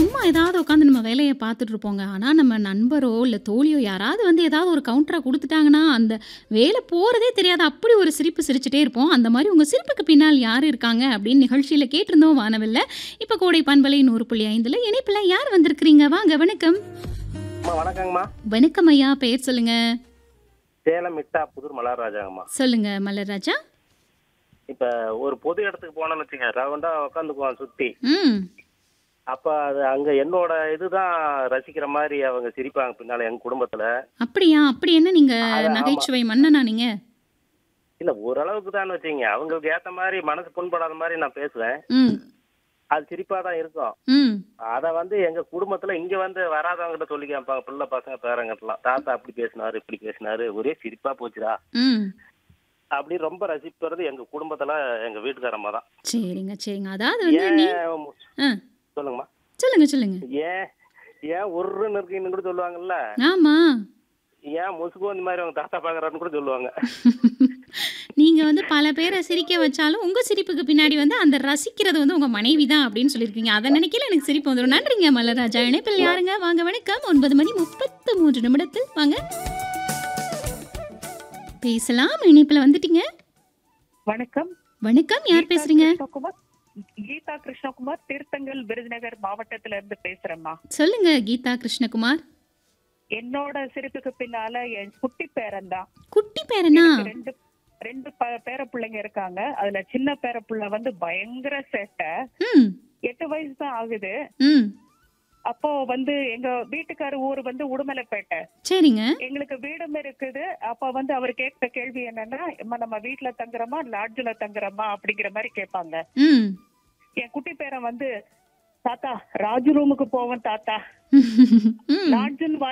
சும்மா ஏதாவது உட்காந்து நம்ம வேலையை பார்த்துட்டு இருப்போங்க. ஆனா, நம்ம நண்பரோ, இல்ல தோழியோ யாராவது வந்து ஏதாவது ஒரு கவுண்டரா குடுத்துட்டாங்கன்னா, அந்த வேலை போறதே தெரியாது. அப்படி ஒரு சிரிப்பு சிரிச்சுட்டே இருப்போம். அந்த மாரி உங்க சிரிப்புக்கு பின்னால் யார் இருக்காங்க? அப்படின்னு நிகழ்ச்சியில கேட்டிருந்தோம் வானவில்ல. இப்ப கோடை பண்பலை 100.5ல இணைப்பில யார் வந்திருக்கிறீங்க? வாங்க வணக்கம். அம்மா வணக்கங்கம்மா வணக்கம் ஐயா. பெயர் சொல்லுங்க. சேலம் மிட்டா புதூர் மலர்ராஜாங்கம்மா சொல்லுங்க மலர்ராஜா. இப்ப ஒரு பொது இடத்துக்கு போனோம்னு வச்சுங்க ரவுண்டா உட்காந்துக்குவோம் சுத்தி ம். அப்ப அது அங்க என்னோட இதுதான் ரசிக்கிற மாதிரி அவங்க சிரிப்பாங்க பின்னால எங்க குடும்பத்துல அப்படியா? அப்படி என்ன நீங்க அது ஆமா. நகைச்சுவை மன்னனா நீங்க? இல்ல ஓரளவுக்கு தான் வச்சுங்க அவங்களுக்கு ஏத்த மாதிரி மனசு புண்படாத மாதிரி நான் பேசுவேன் ம். அது சிரிப்பா தான் இருக்கும் ம். அத வந்து எங்க குடும்பத்துல இங்க வந்து வராதவங்க கிட்ட சொல்லி கேட்பாங்க பிள்ளை பசங்க பேரங்கட்டலாம் தாத்தா அப்படி பேசினாரு இப்படி பேசினாரு ஒரே சிரிப்பா போச்சுடா ம். அப்படி ரொம்ப ரசிப்பது எங்க குடும்பத்துல எங்க வீட்டுக்காரம்மா தான் சரிங்க, சரிங்க. அதாவது வந்து நீ ஏன் ஆ. சொல்லுங்கம்மா சொல்லுங்க, சொல்லுங்க. ஏன் ஏன் உருன்னு இருக்கீங்கன்னு கூட சொல்லுவாங்கல்ல ஆமா. ஏன் முசுக்கு இந்த மாதிரி அவங்க தாத்தா பாக்குறாருன்னு கூட சொல்லுவாங்க நீங்க வந்து பல பேர சிரிக்க வச்சாலும், உங்க சிரிப்புக்கு பின்னாடி வந்து அந்த ரசிக்கிறது வந்து உங்க மனைவி தான் அப்படின்னு சொல்லியிருக்கீங்க. அத நினைக்கையில எனக்கு சிரிப்பு வந்துரும். நன்றிங்க மலர்ராஜா. இணைப்பில் யாருங்க? வாங்க வணக்கம். 9 மணி 33 நிமிடத்தில் வாங்க. பேசலாம். இணைப்பில வந்துட்டீங்க. வணக்கம் வணக்கம். யார் கீதா பேசுறீங்க? கிருஷ்ணகுமார் கீதா கிருஷ்ணகுமார் திருத்தங்கல் விருதுநகர் மாவட்டத்துல இருந்து பேசுறேம்மா சொல்லுங்க கீதா கிருஷ்ணகுமார். என்னோட சிரிப்புக்கு பின்னால என் குட்டி பேரன் தான் குட்டி பேரனா? எனக்கு ரெண்டு ரெண்டு ப- பேர பிள்ளைங்க இருக்காங்க அதுல சின்ன பேர பிள்ளை வந்து பயங்கர சேட்டை ம். எட்டு வயசு தான் ஆகுது ம். அப்போ வந்து எங்க வீட்டுக்கார ஊர் வந்து உடுமலைப்பேட்டை சரிங்க. எங்களுக்கு வீடும் இருக்குது அப்ப வந்து அவர் கேட்ட கேள்வி என்னன்னா "அம்மா, நம்ம வீட்டுல தங்குறோமா லாட்ஜ்ல தங்குறோமா அப்படிங்கிற மாதிரி கேட்பாங்க ம். என் குட்டி பேரன் வந்து தாத்தா ராஜு ரூமுக்கு போவேன் தாத்தா ம். லாட்ஜுன்னு